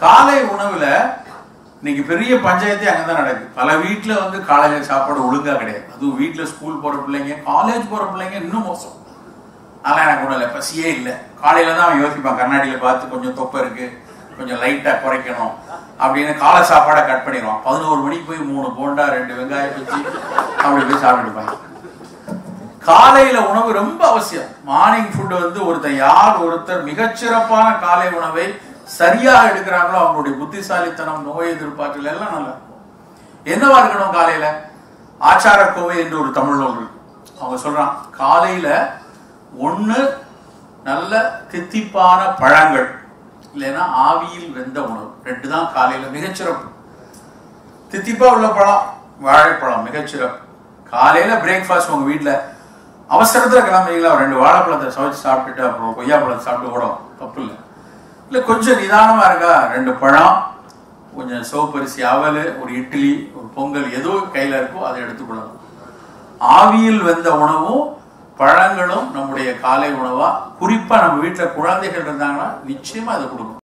காலை உணவுல இன்னைக்கு பெரிய பஞ்சாயத்தே அங்கதான் நடக்குது பல வீட்ல வந்து காலையில சாப்பாடு ஒழுங்கா கிடையாது அதுவும் வீட்ல ஸ்கூல் போற பிள்ளைங்க காலேஜ் போற பிள்ளைங்க இன்னும் மோசம் அதெல்லாம் எனக்கு ஒண்ணும் இல்லை பசியே இல்லை காலையில தான் அவன் யோசிப்பான் கண்ணாடியில பார்த்து கொஞ்சம் தொப்பை இருக்கு கொஞ்சம் லைட்டா குறைக்கணும் அப்படின்னு காலை சாப்பாடை கட் பண்ணிடுவான் பதினோரு மணிக்கு போய் மூணு போண்டா ரெண்டு வெங்காயம் வச்சு அப்படி போய் சாப்பிட்டுப்பாங்க காலையில உணவு ரொம்ப அவசியம் மார்னிங் ஃபுட் வந்து ஒருத்தர் யார் ஒருத்தர் மிகச்சிறப்பான காலை உணவை சரியாக எடுக்கிறாங்களோ அவங்களுடைய புத்திசாலித்தனம் நோய் எதிர்ப்பாற்றல் எல்லாம் நல்லா இருக்கும் என்னவா இருக்கணும் காலையில ஆச்சார கோவை என்று ஒரு தமிழ் நூல் இருக்கு. அவங்க சொல்றான் காலையில ஒண்ணு நல்ல தித்திப்பான பழங்கள் இல்லைன்னா ஆவியில் வெந்த உணவு ரெண்டு தான் காலையில மிகச்சிறப்பு தித்திப்பா உள்ள பழம் வாழைப்பழம் மிகச்சிறப்பு காலையில பிரேக்ஃபாஸ்ட் உங்க வீட்ல அவசரத்துல கிளம்புறீங்களா ஒரு ரெண்டு வாழைப்பழத்தை சமைச்சு சாப்பிட்டுட்டு அப்புறம் கொய்யா பழத்தை சாப்பிட்டு கூட தப்பு இல்லை இல்ல கொஞ்சம் நிதானமா இருக்கா ரெண்டு பழம் கொஞ்சம் சிவப்பரிசி அவல் ஒரு இட்லி ஒரு பொங்கல் எதோ கையில இருக்கோ அதை எடுத்துக்கொள்ளலாம் ஆவியில் வெந்த உணவும் பழங்களும் நம்முடைய காலை உணவா குறிப்பா நம்ம வீட்டுல குழந்தைகள் இருந்தாங்கன்னா நிச்சயமா அதை கொடுக்கணும்